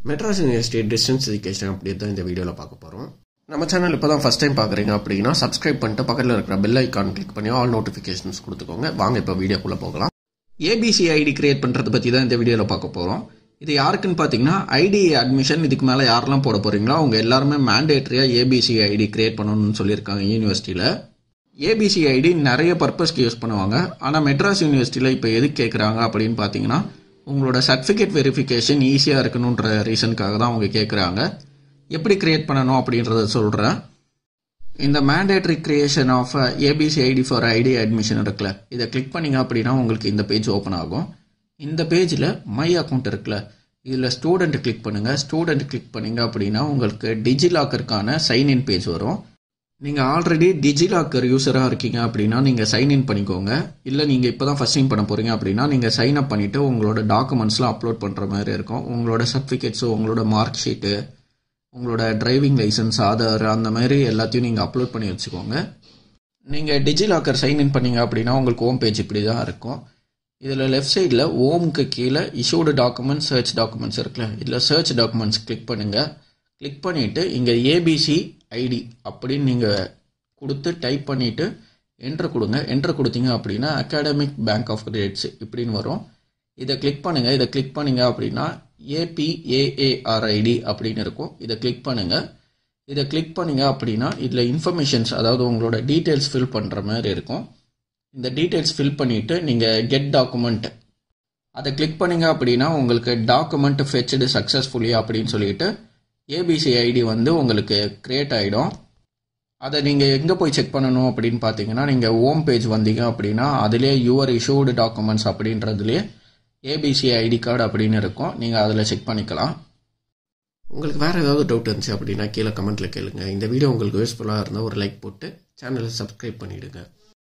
Madras university distance education அப்படி தான் இந்த வீடியோவில் பார்க்க போகிறோம் நம்ம சேனல் இப்போ தான் ஃபஸ்ட் டைம் பார்க்குறீங்க அப்படின்னா சப்ஸ்கிரைப் பண்ணிட்டு பக்கத்தில் இருக்கிற பெல் ஐக்கான் கிளிக் பண்ணி ஆல் நோட்டிஃபிகேஷன்ஸ் கொடுத்துக்கோங்க வாங்க இப்போ வீடியோக்குள்ளே போகலாம் ஏபிசி ஐடி கிரியேட் பண்ணுறதை பற்றி தான் இந்த வீடியோவில் பார்க்க போகிறோம் இது யாருக்குன்னு பார்த்தீங்கன்னா ஐடி அட்மிஷன் இதுக்கு மேலே யாரெல்லாம் போட போகிறீங்களோ அவங்க எல்லாருமே மேண்டேட்ரியாக ஏபிசி ஐடி கிரியேட் பண்ணணும்னு சொல்லியிருக்காங்க யூனிவர்சிட்டியில் ஏபிசி ஐடி நிறைய பர்பஸ்க்கு யூஸ் பண்ணுவாங்க ஆனால் மெட்ராஸ் யூனிவர்சிட்டியில் இப்போ எதுக்கு கேட்குறாங்க அப்படின்னு பார்த்தீங்கன்னா உங்களோட சர்டிஃபிகேட் வெரிஃபிகேஷன் ஈஸியாக இருக்கணுன்ற ரீசனுக்காக தான் அவங்க கேட்குறாங்க எப்படி கிரியேட் பண்ணணும் அப்படின்றத சொல்கிறேன் இந்த mandatory creation of ABC ID for ID admission இருக்குல்ல இதை கிளிக் பண்ணீங்க அப்படின்னா உங்களுக்கு இந்த பேஜ் ஓப்பன் ஆகும் இந்த பேஜில் மை அக்கௌண்ட் இருக்குல்ல இதில் ஸ்டூடெண்ட் கிளிக் பண்ணுங்கள் ஸ்டூடெண்ட் கிளிக் பண்ணீங்க அப்படின்னா உங்களுக்கு டிஜிலாக்கருக்கான சைன்இன் பேஜ் வரும் நீங்கள் ஆல்ரெடி டிஜிலாக்கர் யூஸராக இருக்கீங்க அப்படின்னா நீங்கள் சைன்இன் பண்ணிக்கோங்க இல்லை நீங்கள் இப்போ தான் ஃபஸ்ட் டைம் பண்ண போகிறீங்க அப்படின்னா நீங்கள் சைன் அப் பண்ணிவிட்டு உங்களோட டாக்குமெண்ட்ஸ்லாம் அப்லோட் பண்ணுற மாதிரி இருக்கும் உங்களோட சர்டிஃபிகேட்ஸு உங்களோட மார்க் ஷீட்டு உங்களோட டிரைவிங் லைசன்ஸ் ஆதார் அந்த மாதிரி எல்லாத்தையும் நீங்கள் அப்லோட் பண்ணி வச்சுக்கோங்க நீங்கள் டிஜிலாக்கர் சைன்இன் பண்ணீங்க அப்படின்னா உங்களுக்கு ஹோம் பேஜ் இப்படி தான் இருக்கும் இதில் லெஃப்ட் சைடில் ஓமுக்கு கீழே இஷ்யூடு டாக்குமெண்ட்ஸ் சர்ச் டாக்குமெண்ட்ஸ் இருக்குல்ல இதில் சர்ச் டாக்குமெண்ட்ஸ் கிளிக் பண்ணுங்கள் கிளிக் பண்ணிவிட்டு இங்கே ஏபிசி ஐடி அப்படின்னு நீங்கள் கொடுத்து டைப் பண்ணிவிட்டு என்ட்ரு கொடுங்க என்ட்ரு கொடுத்தீங்க அப்படின்னா அகாடமிக் பேங்க் ஆஃப் கிரெடிட்ஸ் இப்படின்னு வரும் இதை கிளிக் பண்ணுங்கள் இதை கிளிக் பண்ணீங்க அப்படின்னா ஏபிஏஏஆர்ஐடி அப்படின்னு இருக்கும் இதை கிளிக் பண்ணுங்கள் இதை கிளிக் பண்ணீங்க அப்படின்னா இதில் இன்ஃபர்மேஷன்ஸ் அதாவது உங்களோட டீட்டெயில்ஸ் ஃபில் பண்ணுற மாதிரி இருக்கும் இந்த டீட்டெயில்ஸ் ஃபில் பண்ணிவிட்டு நீங்கள் கெட் டாக்குமெண்ட் அதை கிளிக் பண்ணீங்க அப்படின்னா உங்களுக்கு டாக்குமெண்ட் ஃபெச்சடு சக்ஸஸ்ஃபுல்லி அப்படின்னு சொல்லிட்டு ஏபிசி ஐடி வந்து உங்களுக்கு க்ரியேட் ஆகிடும் அதை நீங்கள் எங்கே போய் செக் பண்ணணும் அப்படின்னு பார்த்தீங்கன்னா நீங்கள் ஹோம் பேஜ் வந்தீங்க அப்படின்னா அதிலே யுவர் இஷ்யூடு டாக்குமெண்ட்ஸ் அப்படின்றதுலேயே ஏபிசி ஐடி கார்டு அப்படின்னு இருக்கும் நீங்கள் அதில் செக் பண்ணிக்கலாம் உங்களுக்கு வேறு ஏதாவது டவுட் இருந்துச்சு அப்படின்னா கீழே கமெண்ட்டில் கேளுங்க இந்த வீடியோ உங்களுக்கு யூஸ்ஃபுல்லாக இருந்தால் ஒரு லைக் போட்டு சேனலை சப்ஸ்கிரைப் பண்ணிவிடுங்க